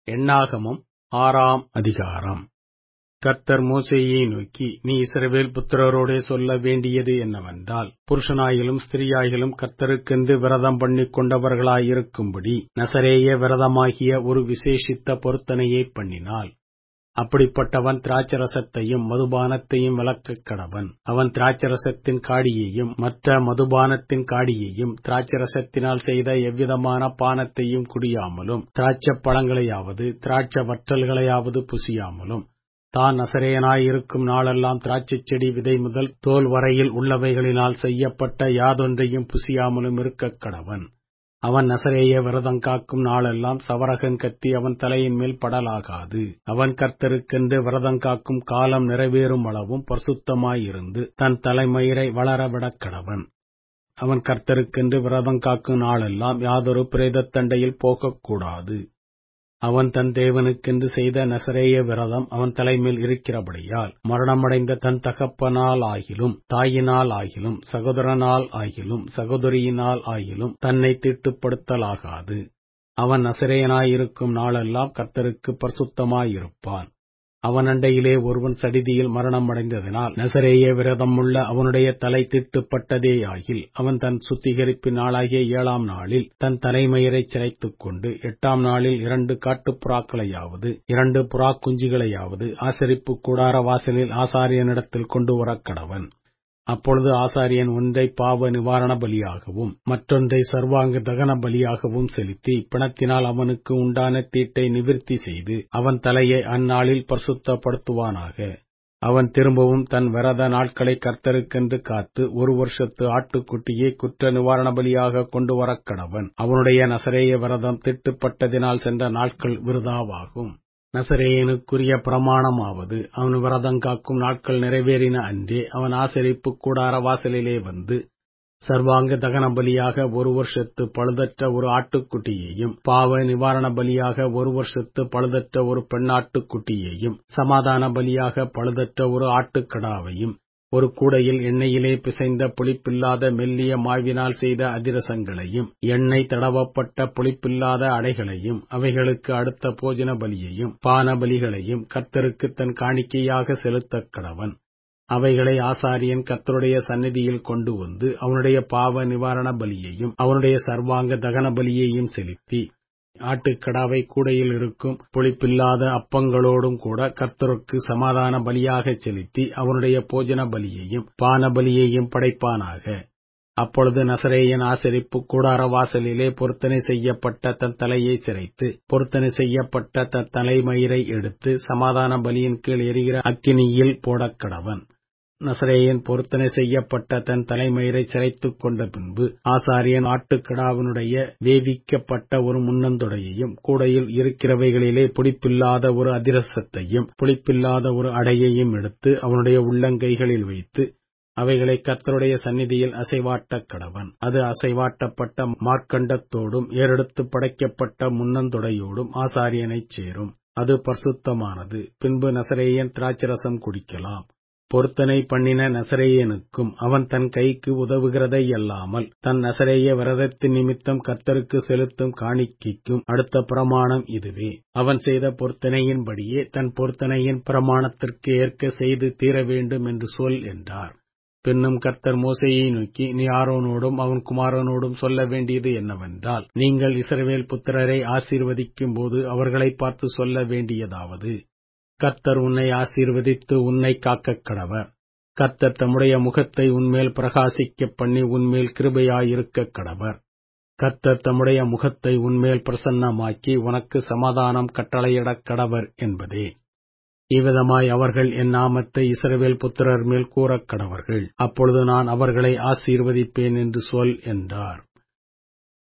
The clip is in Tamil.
எண்ணாகமம் ஆறாம் அதிகாரம் கர்த்தர் மோசேயை நோக்கி நீ இஸ்ரவேல் புத்திரரோடே சொல்ல வேண்டியது என்னவென்றால் புருஷனாயிலும் ஸ்திரீயாயிலும் கர்த்தருக்கென்று விரதம் பண்ணிக் கொண்டவர்களாயிருக்கும்படி நசரேய விரதமாகிய ஒரு விசேஷித்த பொருத்தனையைப் பண்ணினால் அப்படிப்பட்டவன் திராட்சரசத்தையும் மதுபானத்தையும் விலக்கக் கடவன் அவன் திராட்சரசத்தின் காடியையும் மற்ற மதுபானத்தின் காடியையும் திராட்சரசத்தினால் செய்த எவ்விதமான பானத்தையும் குடியாமலும் திராட்சப் பழங்களையாவது திராட்ச வற்றல்களையாவது புசியாமலும் தான் நசரேயனாயிருக்கும் நாளெல்லாம் திராட்சைச் செடி விதை முதல் தோல் வரையில் உள்ளவைகளினால் செய்யப்பட்ட யாதொன்றையும் புசியாமலும் இருக்கக் கடவன் அவன் நசரேய விரதம் காக்கும் நாளெல்லாம் சவரகன் கத்தி அவன் தலையின் மேல் படலாகாது அவன் கர்த்தருக்கென்று விரதம் காக்கும் காலம் நிறைவேறும் அளவும் பரிசுத்தமாயிருந்து தன் தலைமயிரை வளரவிடக் கடவன் அவன் கர்த்தருக்கென்று விரதம் காக்கும் நாளெல்லாம் யாதொரு பிரேதத்தண்டையில் போகக்கூடாது அவன் தன் தேவனுக்கென்று செய்த நசரேய விரதம் அவன் தலைமேல் இருக்கிறபடியால் மரணமடைந்த தன் தகப்பனால் ஆகிலும் தாயினால் ஆகிலும் சகோதரனால் ஆகிலும் சகோதரியினால் ஆகிலும் தன்னை தீட்டுப்படுத்தலாகாது அவன் நசரேயனாயிருக்கும் நாளெல்லாம் கர்த்தருக்கு பரிசுத்தமாயிருப்பான் அவன் அண்டையிலே ஒருவன் சடிதியில் மரணம் அடைந்ததினால் நசரேய விரதமுள்ள அவனுடைய தலை திட்டுப்பட்டதேயாகில் அவன் தன் சுத்திகரிப்பின் நாளாகிய ஏழாம் நாளில் தன் தலைமயிரைச் சிரைத்துக் கொண்டு எட்டாம் நாளில் இரண்டு காட்டுப்புறாக்களையாவது இரண்டு புறா குஞ்சுகளையாவது ஆசரிப்பு கூடார வாசலில் ஆசாரியனிடத்தில் கொண்டு வரக் கடவன் அப்பொழுது ஆசாரியன் ஒன்றை பாவ நிவாரண பலியாகவும் மற்றொன்றை சர்வாங்க தகன பலியாகவும் செலுத்தி பிணத்தினால் அவனுக்கு உண்டான தீட்டை நிவிர்த்தி செய்து அவன் தலையை அந்நாளில் பரிசுத்தப்படுத்துவானாக அவன் திரும்பவும் தன் விரத நாட்களை கர்த்தருக்கென்று காத்து ஒரு வருஷத்து ஆட்டுக்குட்டியை குற்ற நிவாரண பலியாக கொண்டு வரக் கடவன் அவனுடைய நசரேய விரதம் திட்டுப்பட்டதினால் சென்ற நாட்கள் விருதாவாகும் நசரேயனுக்குரிய பிரமாணமாவது அவன் விரதம் காக்கும் நாட்கள் நிறைவேறின அன்றே அவன் ஆசரிப்பு கூடார வாசலிலே வந்து சர்வாங்க தகன பலியாக ஒரு வருஷத்து பழுதற்ற ஒரு ஆட்டுக்குட்டியையும் பாவ நிவாரண பலியாக ஒரு வருஷத்து பழுதற்ற ஒரு பெண்ணாட்டுக்குட்டியையும் சமாதான பலியாக பழுதற்ற ஒரு ஆட்டுக்கடாவையும் ஒரு கூடையில் எண்ணெயிலே பிசைந்த புளிப்பில்லாத மெல்லிய மாவினால் செய்த அதிரசங்களையும் எண்ணெய் தடவப்பட்ட புளிப்பில்லாத அடைகளையும் அவைகளுக்கு அடுத்த போஜன பலியையும் பான பலிகளையும் கர்த்தருக்கு தன் காணிக்கையாக செலுத்தக் கடவன் அவைகளை ஆசாரியன் கர்த்தருடைய சந்நிதியில் கொண்டு வந்து அவனுடைய பாவ நிவாரண பலியையும் அவனுடைய சர்வாங்க தகன பலியையும் செலுத்தி ஆட்டுக்கடாவை கூடையில் இருக்கும் புளிப்பில்லாத அப்பங்களோடும் கூட கர்த்தருக்கு சமாதான பலியாகச் செலுத்தி அவனுடைய போஜன பலியையும் பான பலியையும் படைப்பானாக அப்பொழுது நசரேயன் ஆசரிப்பு கூடார வாசலிலே பொருத்தனை செய்யப்பட்ட தன் தலையை சிரைத்து பொருத்தனை செய்யப்பட்ட தன் தலைமயிரை எடுத்து சமாதான பலியின் கீழ் எரிகிற அக்கினியில் போடக் கடவன் நசரேயன் பொருத்தனை செய்யப்பட்ட தன் தலைமயிரை சிரைத்துக் கொண்ட பின்பு ஆசாரியன் ஆட்டுக்கடாவினுடைய வேவிக்கப்பட்ட ஒரு முன்னந்தொடையையும் கூடையில் இருக்கிறவைகளிலே புளிப்பில்லாத ஒரு அதிரசத்தையும் புளிப்பில்லாத ஒரு அடையையும் எடுத்து அவனுடைய உள்ளங்கைகளில் வைத்து அவைகளை கர்த்தருடைய சந்நிதியில் அசைவாட்டக் கடவன் அது அசைவாட்டப்பட்ட மார்க்கண்டத்தோடும் ஏறெடுத்து படைக்கப்பட்ட முன்னந்தொடையோடும் ஆசாரியனைச் சேரும் அது பரிசுத்தமானது பின்பு நசரேயன் திராட்சரசம் குடிக்கலாம் பொருத்தனை பண்ணின நசரேயனுக்கும் அவன் தன் கைக்கு உதவுகிறதை அல்லாமல் தன் நசரேய விரதத்தின் நிமித்தம் கர்த்தருக்கு செலுத்தும் காணிக்கைக்கும் அடுத்த பிரமாணம் இதுவே அவன் செய்த பொருத்தனையின்படியே தன் பொருத்தனையின் பிரமாணத்திற்கு ஏற்க செய்து தீர வேண்டும் என்று சொல் என்றார் பின்னும் கர்த்தர் மோசையை நோக்கி நீ ஆரோனோடும் அவன் குமாரனோடும் சொல்ல வேண்டியது என்னவென்றால் நீங்கள் இஸ்ரவேல் புத்திரரை ஆசீர்வதிக்கும் போது அவர்களை பார்த்து சொல்ல வேண்டியதாவது கர்த்தர் உன்னை ஆசீர்வதித்து உன்னை காக்கக் கடவர் கர்த்தர் தம்முடைய முகத்தை உன்மேல் பிரகாசிக்கப் பண்ணி உன்மேல் கிருபையாயிருக்கக் கடவர் கர்த்தர் தம்முடைய முகத்தை உன்மேல் பிரசன்னமாக்கி உனக்கு சமாதானம் கட்டளையிடக் கடவர் என்பதே இவ்விதமாய் அவர்கள் என் நாமத்தை இஸ்ரவேல் புத்திரர் மேல் கூறக் கடவர்கள் அப்பொழுது நான் அவர்களை ஆசீர்வதிப்பேன் என்று சொல் என்றார்